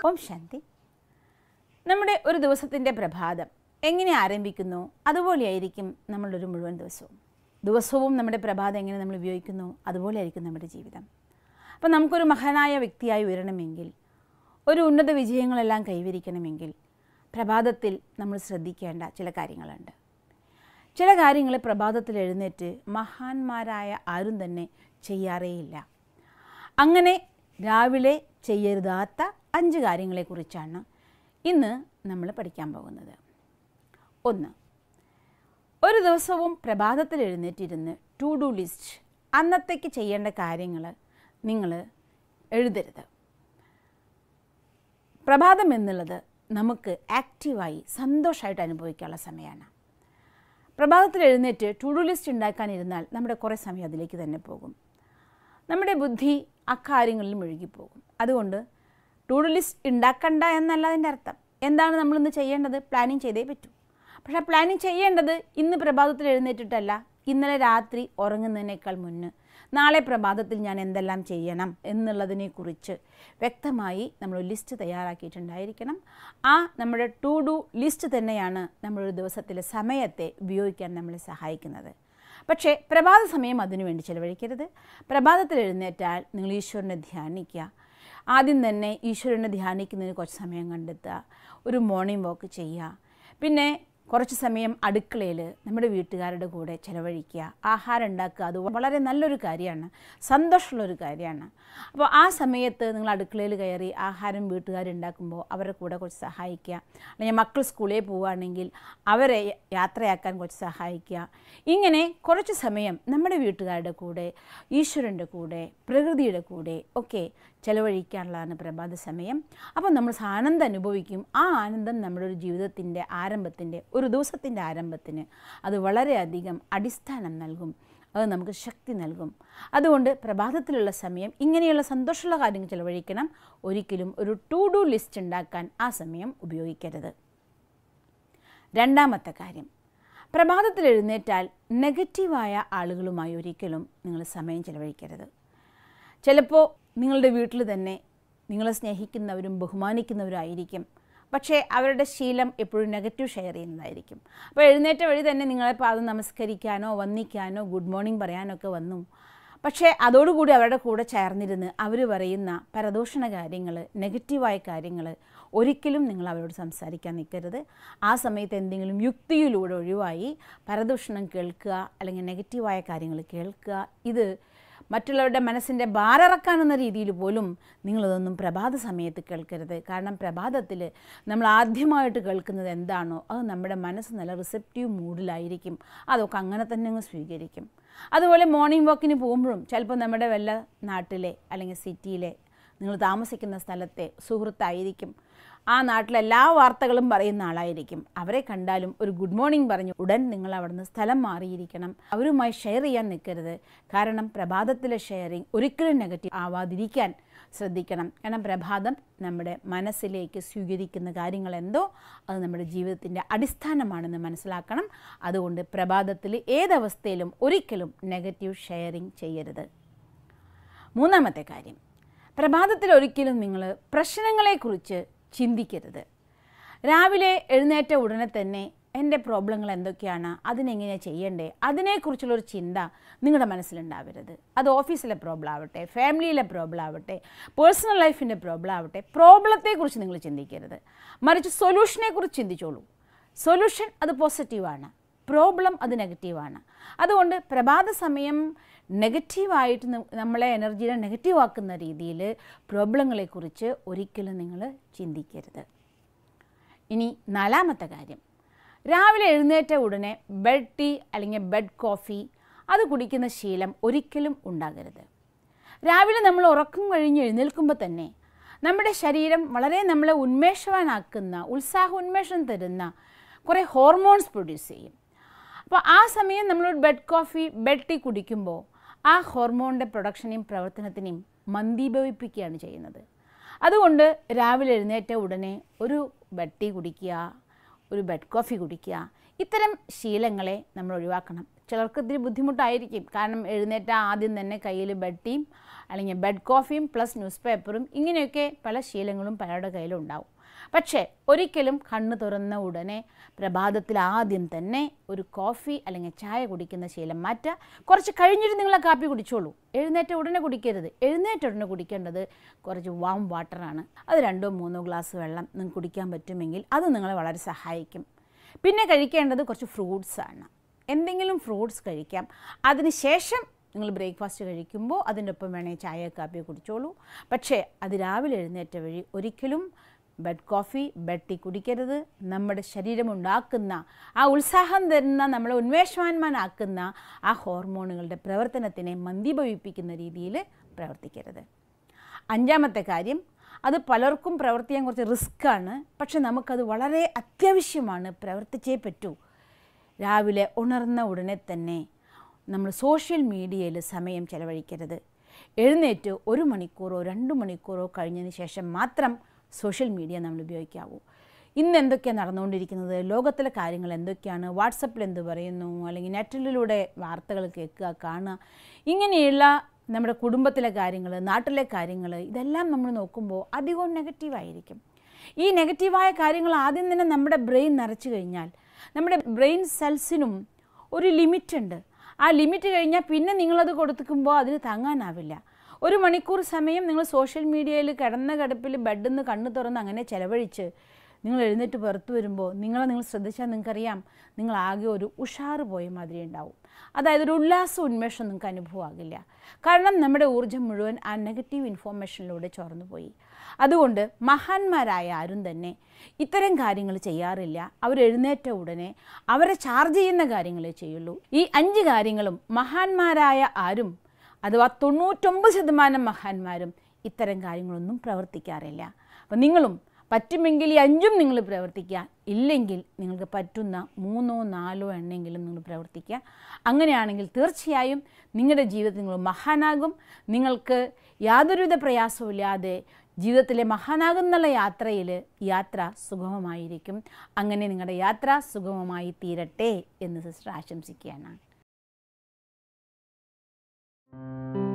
ഓം ശാന്തി നമ്മുടെ ഒരു ദിവസത്തിൻ്റെ പ്രഭാതം എങ്ങനെ ആരംഭിക്കുന്നു അതുപോലെയായിരിക്കും നമ്മളൊരു മുഴുവൻ ദിവസവും ദിവസവും നമ്മുടെ പ്രഭാതം എങ്ങനെ നമ്മൾ ഉപയോഗിക്കുന്നു അതുപോലെയായിരിക്കും നമ്മുടെ ജീവിതം അപ്പോൾ നമുക്കൊരു മഹാനായ വ്യക്തിയായി ഉയരണമെങ്കിൽ ഒരു ഉന്നത വിജയങ്ങളെല്ലാം കൈവരിക്കണമെങ്കിൽ പ്രഭാതത്തിൽ നമ്മൾ ശ്രദ്ധിക്കേണ്ട ചില കാര്യങ്ങളുണ്ട് ചില കാര്യങ്ങൾ പ്രഭാതത്തിൽ എഴുന്നേറ്റ് മഹാന്മാരായ ആരും തന്നെ ചെയ്യാറേയില്ല അങ്ങനെ രാവിലെ ചെയ്യരുതാത്ത അഞ്ച് കാര്യങ്ങളെക്കുറിച്ചാണ് ഇന്ന് നമ്മൾ പഠിക്കാൻ പോകുന്നത് ഒന്ന് ഒരു ദിവസവും പ്രഭാതത്തിൽ എഴുന്നേറ്റിരുന്ന് ടു ഡു ലിസ്റ്റ് അന്നത്തേക്ക് ചെയ്യേണ്ട കാര്യങ്ങൾ നിങ്ങൾ എഴുതരുത് പ്രഭാതം എന്നുള്ളത് നമുക്ക് ആക്റ്റീവായി സന്തോഷമായിട്ട് അനുഭവിക്കാനുള്ള സമയമാണ് പ്രഭാതത്തിൽ എഴുന്നേറ്റ് ടു ഡു ലിസ്റ്റ് ഉണ്ടാക്കാനിരുന്നാൽ നമ്മുടെ കുറേ സമയം അതിലേക്ക് തന്നെ പോകും നമ്മുടെ ബുദ്ധി അക്കാര്യങ്ങളിൽ മുഴുകിപ്പോകും അതുകൊണ്ട് ടു ഡു ലിസ്റ്റ് ഉണ്ടാക്കണ്ട എന്നല്ല അതിൻ്റെ അർത്ഥം എന്താണ് നമ്മളിന്ന് ചെയ്യേണ്ടത് പ്ലാനിങ് ചെയ്തേ പറ്റൂ പക്ഷേ ആ പ്ലാനിങ് ചെയ്യേണ്ടത് ഇന്ന് പ്രഭാതത്തിൽ എഴുന്നേറ്റിട്ടല്ല ഇന്നലെ രാത്രി ഉറങ്ങുന്നതിനേക്കാൾ മുന്ന് നാളെ പ്രഭാതത്തിൽ ഞാൻ എന്തെല്ലാം ചെയ്യണം എന്നുള്ളതിനെക്കുറിച്ച് വ്യക്തമായി നമ്മൾ ലിസ്റ്റ് തയ്യാറാക്കിയിട്ടുണ്ടായിരിക്കണം ആ നമ്മുടെ ടു ഡു ലിസ്റ്റ് തന്നെയാണ് നമ്മളൊരു ദിവസത്തിലെ സമയത്തെ ഉപയോഗിക്കാൻ നമ്മളെ സഹായിക്കുന്നത് പക്ഷേ പ്രഭാത സമയം അതിനുവേണ്ടി ചിലവഴിക്കരുത് പ്രഭാതത്തിൽ എഴുന്നേറ്റാൽ നിങ്ങൾ ഈശ്വരനെ ധ്യാനിക്കുക ആദ്യം തന്നെ ഈശ്വരനെ ധ്യാനിക്കുന്നതിന് കുറച്ച് സമയം കണ്ടെത്തുക ഒരു മോർണിംഗ് വാക്ക് ചെയ്യുക പിന്നെ കുറച്ച് സമയം അടുക്കളയിൽ നമ്മുടെ വീട്ടുകാരുടെ കൂടെ ചിലവഴിക്കുക ആഹാരം ഉണ്ടാക്കുക അത് വളരെ നല്ലൊരു കാര്യമാണ് സന്തോഷമുള്ളൊരു കാര്യമാണ് അപ്പോൾ ആ സമയത്ത് നിങ്ങൾ അടുക്കളയിൽ കയറി ആഹാരം വീട്ടുകാരുണ്ടാക്കുമ്പോൾ അവരുടെ കൂടെ കുറച്ച് സഹായിക്കുക അല്ലെങ്കിൽ മക്കൾ സ്കൂളിൽ പോവുകയാണെങ്കിൽ അവരെ യാത്രയാക്കാൻ കുറച്ച് സഹായിക്കുക ഇങ്ങനെ കുറച്ച് സമയം നമ്മുടെ വീട്ടുകാരുടെ കൂടെ ഈശ്വരൻ്റെ കൂടെ പ്രകൃതിയുടെ കൂടെ ഒക്കെ ചെലവഴിക്കാനുള്ളതാണ് പ്രഭാത സമയം അപ്പോൾ നമ്മൾ ആനന്ദം അനുഭവിക്കും ആ ആനന്ദം നമ്മുടെ ഒരു ജീവിതത്തിൻ്റെ ആരംഭത്തിൻ്റെ ഒരു ദിവസത്തിൻ്റെ ആരംഭത്തിന് അത് വളരെയധികം അടിസ്ഥാനം നൽകും അത് നമുക്ക് ശക്തി നൽകും അതുകൊണ്ട് പ്രഭാതത്തിലുള്ള സമയം ഇങ്ങനെയുള്ള സന്തോഷമുള്ള കാര്യങ്ങൾ ചിലവഴിക്കണം ഒരിക്കലും ഒരു ടു ഡു ലിസ്റ്റ് ഉണ്ടാക്കാൻ ആ സമയം ഉപയോഗിക്കരുത് രണ്ടാമത്തെ കാര്യം പ്രഭാതത്തിൽ എഴുന്നേറ്റാൽ നെഗറ്റീവായ ആളുകളുമായി ഒരിക്കലും നിങ്ങൾ സമയം ചിലവഴിക്കരുത് ചിലപ്പോൾ നിങ്ങളുടെ വീട്ടിൽ തന്നെ നിങ്ങളെ സ്നേഹിക്കുന്നവരും ബഹുമാനിക്കുന്നവരും പക്ഷേ അവരുടെ ശീലം എപ്പോഴും നെഗറ്റീവ് ഷെയർ ചെയ്യുന്നതായിരിക്കും അപ്പോൾ എഴുന്നേറ്റ വഴി തന്നെ നിങ്ങളെ പാദം നമസ്കരിക്കാനോ വന്നിക്കാനോ ഗുഡ് മോർണിംഗ് പറയാനോ ഒക്കെ വന്നു പക്ഷേ അതോടുകൂടി അവരുടെ കൂടെ ചേർന്നിരുന്ന് അവർ പറയുന്ന പരദൂഷണ കാര്യങ്ങൾ നെഗറ്റീവായ കാര്യങ്ങൾ ഒരിക്കലും നിങ്ങൾ അവരോട് സംസാരിക്കാൻ നിൽക്കരുത് ആ സമയത്ത് എന്തെങ്കിലും യുക്തിയിലൂടെ ഒഴിവായി പരദൂഷണം കേൾക്കുക അല്ലെങ്കിൽ നെഗറ്റീവായ കാര്യങ്ങൾ കേൾക്കുക ഇത് മറ്റുള്ളവരുടെ മനസ്സിൻ്റെ ഭാരറക്കാനെന്ന രീതിയിൽ പോലും നിങ്ങളിതൊന്നും പ്രഭാത സമയത്ത് കേൾക്കരുത് കാരണം പ്രഭാതത്തിൽ നമ്മൾ ആദ്യമായിട്ട് കേൾക്കുന്നത് എന്താണോ അത് നമ്മുടെ മനസ്സ് നല്ല റിസപ്റ്റീവ് മൂഡിലായിരിക്കും അതൊക്കെ അങ്ങനെ തന്നെ അങ്ങ് സ്വീകരിക്കും അതുപോലെ മോർണിംഗ് വാക്കിന് പോകുമ്പോഴും ചിലപ്പോൾ നമ്മുടെ വല്ല നാട്ടിലെ അല്ലെങ്കിൽ സിറ്റിയിലെ നിങ്ങൾ താമസിക്കുന്ന സ്ഥലത്തെ സുഹൃത്തായിരിക്കും ആ നാട്ടിലെ എല്ലാ വാർത്തകളും പറയുന്ന ആളായിരിക്കും അവരെ കണ്ടാലും ഒരു ഗുഡ് മോർണിംഗ് പറഞ്ഞു ഉടൻ നിങ്ങൾ അവിടുന്ന് സ്ഥലം മാറിയിരിക്കണം അവരുമായി ഷെയർ ചെയ്യാൻ നിൽക്കരുത് കാരണം പ്രഭാതത്തിലെ ഷെയറിങ് ഒരിക്കലും നെഗറ്റീവ് ആവാതിരിക്കാൻ ശ്രദ്ധിക്കണം കാരണം പ്രഭാതം നമ്മുടെ മനസ്സിലേക്ക് സ്വീകരിക്കുന്ന കാര്യങ്ങൾ എന്തോ അത് നമ്മുടെ ജീവിതത്തിൻ്റെ അടിസ്ഥാനമാണെന്ന് മനസ്സിലാക്കണം അതുകൊണ്ട് പ്രഭാതത്തിൽ ഏതവസ്ഥയിലും ഒരിക്കലും നെഗറ്റീവ് ഷെയറിങ് ചെയ്യരുത് മൂന്നാമത്തെ കാര്യം പ്രഭാതത്തിൽ ഒരിക്കലും നിങ്ങൾ പ്രശ്നങ്ങളെക്കുറിച്ച് ചിന്തിക്കരുത് രാവിലെ എഴുന്നേറ്റ ഉടനെ തന്നെ എൻ്റെ പ്രോബ്ലങ്ങൾ എന്തൊക്കെയാണ് അതിനെങ്ങനെയാണ് ചെയ്യണ്ടേ അതിനെക്കുറിച്ചുള്ളൊരു ചിന്ത നിങ്ങളുടെ മനസ്സിലുണ്ടാവരുത് അത് ഓഫീസിലെ പ്രോബ്ലം ആവട്ടെ ഫാമിലിയിലെ പ്രോബ്ലം ആവട്ടെ പേഴ്സണൽ ലൈഫിൻ്റെ പ്രോബ്ലം ആവട്ടെ പ്രോബ്ലത്തെക്കുറിച്ച് നിങ്ങൾ ചിന്തിക്കരുത് മറിച്ച് സൊല്യൂഷനെക്കുറിച്ച് ചിന്തിച്ചോളൂ സൊല്യൂഷൻ അത് പോസിറ്റീവാണ് പ്രോബ്ലം അത് നെഗറ്റീവാണ് അതുകൊണ്ട് പ്രഭാത സമയം നെഗറ്റീവായിട്ട് നമ്മളെ എനർജിയെ നെഗറ്റീവ് ആക്കുന്ന രീതിയിൽ പ്രോബ്ലങ്ങളെക്കുറിച്ച് ഒരിക്കലും നിങ്ങൾ ചിന്തിക്കരുത് ഇനി നാലാമത്തെ കാര്യം രാവിലെ എഴുന്നേറ്റ ഉടനെ ബെഡ് ടീ അല്ലെങ്കിൽ ബെഡ് കോഫി അത് കുടിക്കുന്ന ശീലം ഒരിക്കലും ഉണ്ടാകരുത് രാവിലെ നമ്മൾ ഉറക്കം കഴിഞ്ഞ് എഴുന്നേൽക്കുമ്പോൾ തന്നെ നമ്മുടെ ശരീരം വളരെ നമ്മളെ ഉന്മേഷവാനാക്കുന്ന ഉത്സാഹ ഉന്മേഷം തരുന്ന കുറേ ഹോർമോൺസ് പ്രൊഡ്യൂസ് ചെയ്യും അപ്പോൾ ആ സമയം നമ്മൾ ബെഡ് കോഫി ബെഡ് ടീ കുടിക്കുമ്പോൾ ആ ഹോർമോണിൻ്റെ പ്രൊഡക്ഷനെയും പ്രവർത്തനത്തിനെയും മന്ദീഭവിപ്പിക്കുകയാണ് ചെയ്യുന്നത് അതുകൊണ്ട് രാവിലെ എഴുന്നേറ്റ ഉടനെ ഒരു ബെഡ് ടീ കുടിക്കുക ഒരു ബെഡ് കോഫി കുടിക്കുക ഇത്തരം ശീലങ്ങളെ നമ്മൾ ഒഴിവാക്കണം ചിലർക്ക് ഇത്തിരി ബുദ്ധിമുട്ടായിരിക്കും കാരണം എഴുന്നേറ്റ ആദ്യം തന്നെ കയ്യിൽ ബെഡ് ടീം അല്ലെങ്കിൽ ബെഡ് കോഫിയും പ്ലസ് ന്യൂസ് പേപ്പറും ഇങ്ങനെയൊക്കെ പല ശീലങ്ങളും പലരുടെ കയ്യിലും ഉണ്ടാവും പക്ഷേ ഒരിക്കലും കണ്ണ് തുറന്ന ഉടനെ പ്രഭാതത്തിൽ ആദ്യം തന്നെ ഒരു കോഫി അല്ലെങ്കിൽ ചായ കുടിക്കുന്ന ശീലം മാറ്റുക കുറച്ച് കഴിഞ്ഞിട്ട് നിങ്ങൾ ആ കാപ്പി കുടിച്ചോളൂ എഴുന്നേറ്റ ഉടനെ കുടിക്കരുത് എഴുന്നേറ്റ ഉടനെ കുടിക്കേണ്ടത് കുറച്ച് വാം വാട്ടറാണ് അത് രണ്ടോ മൂന്നോ ഗ്ലാസ് വെള്ളം നിങ്ങൾക്ക് കുടിക്കാൻ പറ്റുമെങ്കിൽ അത് നിങ്ങളെ വളരെ സഹായിക്കും പിന്നെ കഴിക്കേണ്ടത് കുറച്ച് ഫ്രൂട്ട്സ് ആണ് എന്തെങ്കിലും ഫ്രൂട്ട്സ് കഴിക്കാം അതിന് ശേഷം നിങ്ങൾ ബ്രേക്ക്ഫാസ്റ്റ് കഴിക്കുമ്പോൾ അതിൻ്റെ ഒപ്പം വേണേൽ ചായ കാപ്പി കുടിച്ചോളൂ പക്ഷേ അത് രാവിലെ എഴുന്നേറ്റ വഴി ഒരിക്കലും ബെഡ് കോഫി ബെഡ് ടീ കുടിക്കരുത് നമ്മുടെ ശരീരം ഉണ്ടാക്കുന്ന ആ ഉത്സാഹം തരുന്ന നമ്മളെ ഉന്മേഷവാന്മാനാക്കുന്ന ആ ഹോർമോണുകളുടെ പ്രവർത്തനത്തിനെ മന്ദീഭവിപ്പിക്കുന്ന രീതിയിൽ പ്രവർത്തിക്കരുത് അഞ്ചാമത്തെ കാര്യം അത് പലർക്കും പ്രവർത്തിക്കാൻ കുറച്ച് റിസ്ക്കാണ് പക്ഷെ നമുക്കത് വളരെ അത്യാവശ്യമാണ് പ്രവർത്തിച്ചേ പറ്റൂ രാവിലെ ഉണർന്ന ഉടനെ തന്നെ നമ്മൾ സോഷ്യൽ മീഡിയയിൽ സമയം ചെലവഴിക്കരുത് എഴുന്നേറ്റ് ഒരു മണിക്കൂറോ രണ്ട് മണിക്കൂറോ കഴിഞ്ഞതിന് ശേഷം മാത്രം സോഷ്യൽ മീഡിയ നമ്മൾ ഉപയോഗിക്കാവൂ ഇന്ന് എന്തൊക്കെയാണ് നടന്നുകൊണ്ടിരിക്കുന്നത് ലോകത്തിലെ കാര്യങ്ങൾ എന്തൊക്കെയാണ് വാട്സപ്പിൽ എന്ത് പറയുന്നു അല്ലെങ്കിൽ നെറ്റിലൂടെ വാർത്തകൾ കേൾക്കുക കാണുക ഇങ്ങനെയുള്ള നമ്മുടെ കുടുംബത്തിലെ കാര്യങ്ങൾ നാട്ടിലെ കാര്യങ്ങൾ ഇതെല്ലാം നമ്മൾ നോക്കുമ്പോൾ അധികവും നെഗറ്റീവായിരിക്കും ഈ നെഗറ്റീവായ കാര്യങ്ങൾ ആദ്യം തന്നെ നമ്മുടെ ബ്രെയിൻ നിറച്ചു കഴിഞ്ഞാൽ നമ്മുടെ ബ്രെയിൻ സെൽസിനും ഒരു ലിമിറ്റ് ഉണ്ട് ആ ലിമിറ്റ് കഴിഞ്ഞാൽ പിന്നെ നിങ്ങളത് കൊടുക്കുമ്പോൾ അതിന് താങ്ങാനാവില്ല ഒരു മണിക്കൂർ സമയം നിങ്ങൾ സോഷ്യൽ മീഡിയയിൽ കിടന്ന കിടപ്പിൽ ബെഡിൽ നിന്ന് കണ്ണ് തുറന്ന് അങ്ങനെ ചിലവഴിച്ച് നിങ്ങൾ എഴുന്നേറ്റ് പുറത്തു വരുമ്പോൾ നിങ്ങളെ നിങ്ങൾ ശ്രദ്ധിച്ചാൽ നിങ്ങൾക്കറിയാം നിങ്ങൾ ആകെ ഒരു ഉഷാറ് പോയ മാതിരി ഉണ്ടാവും അതായത് ഒരു ഉല്ലാസം ഉന്മേഷം നിങ്ങൾക്ക് അനുഭവമാകില്ല കാരണം നമ്മുടെ ഊർജ്ജം മുഴുവൻ ആ നെഗറ്റീവ് ഇൻഫോർമേഷനിലൂടെ ചോർന്നു പോയി അതുകൊണ്ട് മഹാന്മാരായ ആരും തന്നെ ഇത്തരം കാര്യങ്ങൾ ചെയ്യാറില്ല അവർ എഴുന്നേറ്റ ഉടനെ അവരെ ചാർജ് ചെയ്യുന്ന കാര്യങ്ങളെ ചെയ്യുള്ളൂ ഈ അഞ്ച് കാര്യങ്ങളും മഹാന്മാരായ ആരും അഥവാ തൊണ്ണൂറ്റൊമ്പത് ശതമാനം മഹാന്മാരും ഇത്തരം കാര്യങ്ങളൊന്നും പ്രവർത്തിക്കാറില്ല അപ്പം നിങ്ങളും പറ്റുമെങ്കിൽ ഈ അഞ്ചും നിങ്ങൾ പ്രവർത്തിക്കുക ഇല്ലെങ്കിൽ നിങ്ങൾക്ക് പറ്റുന്ന മൂന്നോ നാലോ എണ്ണെങ്കിലും നിങ്ങൾ പ്രവർത്തിക്കുക അങ്ങനെയാണെങ്കിൽ തീർച്ചയായും നിങ്ങളുടെ ജീവിതത്തിൽ നിങ്ങൾ മഹാനാകും നിങ്ങൾക്ക് യാതൊരുവിധ പ്രയാസവുമില്ലാതെ ജീവിതത്തിലെ മഹാനാകുന്നുള്ള യാത്രയിൽ യാത്ര സുഗമമായിരിക്കും അങ്ങനെ നിങ്ങളുടെ യാത്ര സുഗമമായി തീരട്ടെ എന്ന് സിസ്റ്റർ ആശംസിക്കുകയാണ്